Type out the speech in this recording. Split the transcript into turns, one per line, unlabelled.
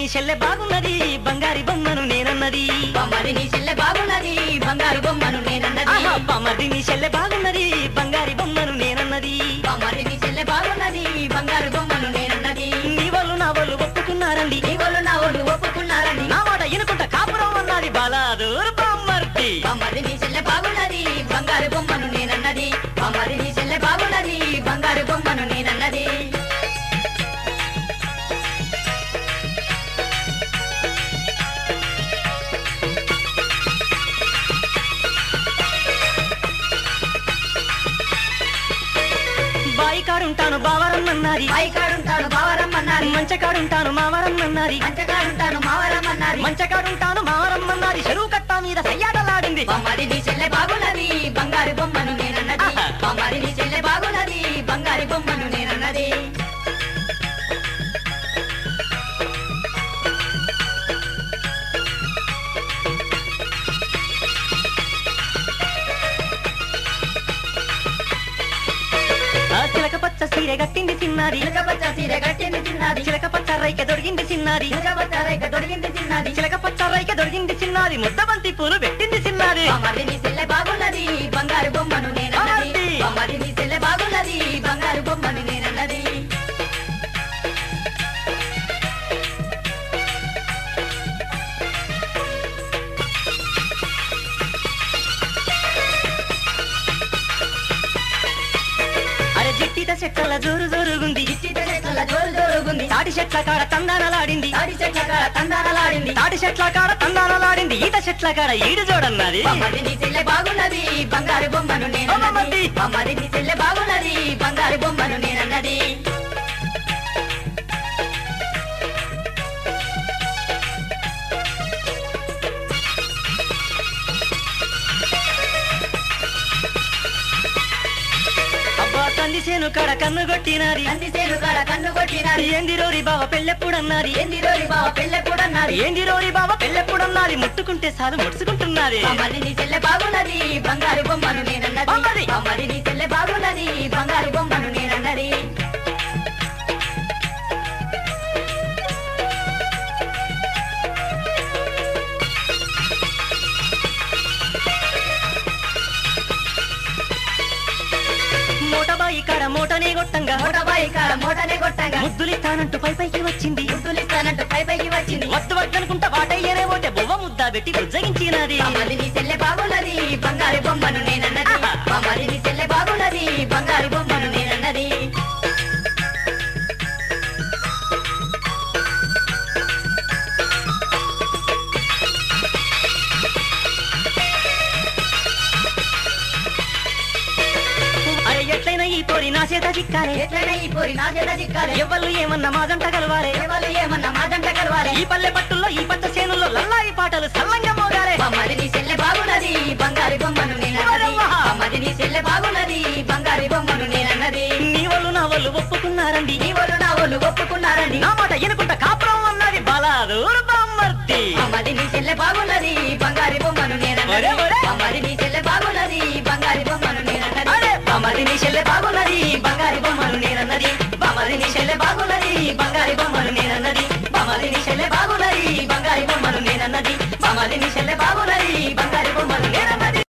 చెల్లె బాగున్నది బంగారి బొమ్మను నేనన్నది
బొమ్మది నీ చెల్లె బాగున్నది బంగారు బొమ్మను నేనన్నది
ఆహా, బామ్మర్ది నీ చెల్లె బాగున్నది బంగారి బొమ్మను నేనన్నది
బొమ్మది నీ చెల్లె బాగున్నది బంగారు బొమ్మను నేనన్నది
నీ వాళ్ళు నా వాళ్ళు ఒప్పుకున్నారండి
నీ వాళ్ళు నా వాళ్ళు ఒప్పుకున్నారని
నా మాట ఎనుకుంట కాపురం అన్నది బాలాదూర్ బామ్మర్ది
బొమ్మది నీ చెల్లె బాగున్నది బంగారు బొమ్మను నేనన్నది బొమ్మది నీ చెల్లె బాగున్నది బంగారు బొమ్మను నేనన్నది
బాయి కాడుంటాను బావరమ్మన్నది
పైకాడుంటాను బావరమ్మన్నది
మంచకాడుంటాను మావరమ్మన్నది
మంచకాడుంటాను మావరమ్మన్నది
మంచకాడుంటాను మావరమ్మన్నది చెరువు కట్ట మీద సయ్యాటలాడింది
బొమ్మది నీ చెల్లె బాగున్నది బంగారు బొమ్మను నేనన్నది
ఆహా.
బొమ్మది నీ చెల్లె బాగున్నది బంగారు బొమ్మను నేనన్నది
ఆ చిలక పచ్చ సీర గట్టింది చిన్నది
చిలక పచ్చ చీర కట్టింది చిన్నది
చిలక పచ్చ రైక దొరికింది చిన్నది
చిలక పచ్చ రేఖ తొడిగింది చిన్నది
చిలక పచ్చ రైక దొరికింది చిన్నది ముద్దబంతి పూలు పెట్టింది చిన్నది
బొమ్మది నీ చెల్లె బాగున్నది బంగారు బొమ్మను నేనన్నది
బాగుంది.
బొమ్మది నీ చెల్లె బాగున్నది బంగారు బొమ్మను నేనన్నది
అరే జిట్టిత చెట్ల జోరు జోరుగుంది
చిట్టిత చెట్ల జోరు జోరుగుంది
తాటి చెట్ల కాడ తందానలాడింది
తాడి చెట్ల కాడ తందానలాడింది
తాటి చెట్ల కాడ తందానలాడింది ఈత చెట్ల కాడ ఈడు జోడన్నది
బొమ్మది నీ చెల్లె బాగున్నది బంగారు బొమ్మను నేనన్నది
బొమ్మది.
బొమ్మది నీ చెల్లె బాగున్నది బంగారు బొమ్మను నేనన్నది
అబ్బా తంది చేను కాడ కన్ను కొట్టినది
నంది సేను కాడ కన్ను కొట్టినారు
ఏంది రోరి బావ పెళ్ళెప్పుడన్నది
ఏంది రోరి బావ పెళ్ళె కూడా అన్నారు
ఏంది రోరి బావ పెళ్ళెప్పుడన్నది ముట్టుకుంటే చాలు ముడుచుకుంటున్నది
బొమ్మది నీ చెల్లె బాగున్నది బంగారు బొమ్మను నేనన్నది
బొమ్మది.
బొమ్మది నీ చెల్లె బాగున్నది బంగారు బొమ్మను నేనన్నది
మూటబాయి కాడ మూటనే కొట్టంగా
మూటబాయి కాడ మూటనే కొట్టంగా
ముద్దులిస్తానంటూ పై పైకి వచ్చింది
ముద్దులిస్తానంటూ పై పైకి వచ్చింది
వద్దు వద్దనుకుంటా వాటయ్యనే పోతే బువ్వ ముద్ద పెట్టి బుజ్జగించినది
బొమ్మది నీ చెల్లె బాగున్నది బంగారు బొమ్మను నేనన్నది
ఆహా.
బొమ్మది నీ చెల్లె బాగున్నది బంగారు బొమ్మను నేనన్నది
అరే ఎట్లయినా ఈ పోరి నా చేత చిక్కాలే
ఎట్లనే ఈ పోరి నా చేత చిక్కాలి
ఎవ్వళ్ళు ఏమన్నా మాదంట కలవాలే
ఎవరు ఏమన్నా మాదంట కలవాలి
ఈ పల్లె పట్టుల్లో ఈ పట్ట చేనుల్లో లల్లాయి పాటలు సల్లంగా మోగాలే
బొమ్మది నీ చెల్లె బాగున్నది బంగారు బొమ్మను నేనన్నది
అమ్మా.
బొమ్మది నీ చెల్లె బాగున్నది బంగారు బొమ్మను నేనన్నది
నీ వాళ్ళు నా వాళ్ళు ఒప్పుకున్నారండి
నీ వాళ్ళు నా వాళ్ళు ఒప్పుకున్నారండి
నా మాట ఎనుకుంటా కాపురం అన్నది బలాదూరు బామ్మర్ది
బొమ్మది నీ చెల్లె బాగున్నది బంగారు బొమ్మను నేనన్నది
ఒరే, ఒరే.
బొమ్మది నీ చెల్లె బాగున్నది బంగారు బొమ్మను నేనన్నది
అరే బామ్మది నీ చెల్లె బాగున్నది బంగారి బొమ్మను నేనన్నది బామ్మది నీ చెల్లె బాగున్నది బంగారి బొమ్మను నేనన్నది బామ్మది నీ చెల్లె బాగున్నది బంగారి బొమ్మను నేనన్నది బామ్మది నీ చెల్లె బాగున్నది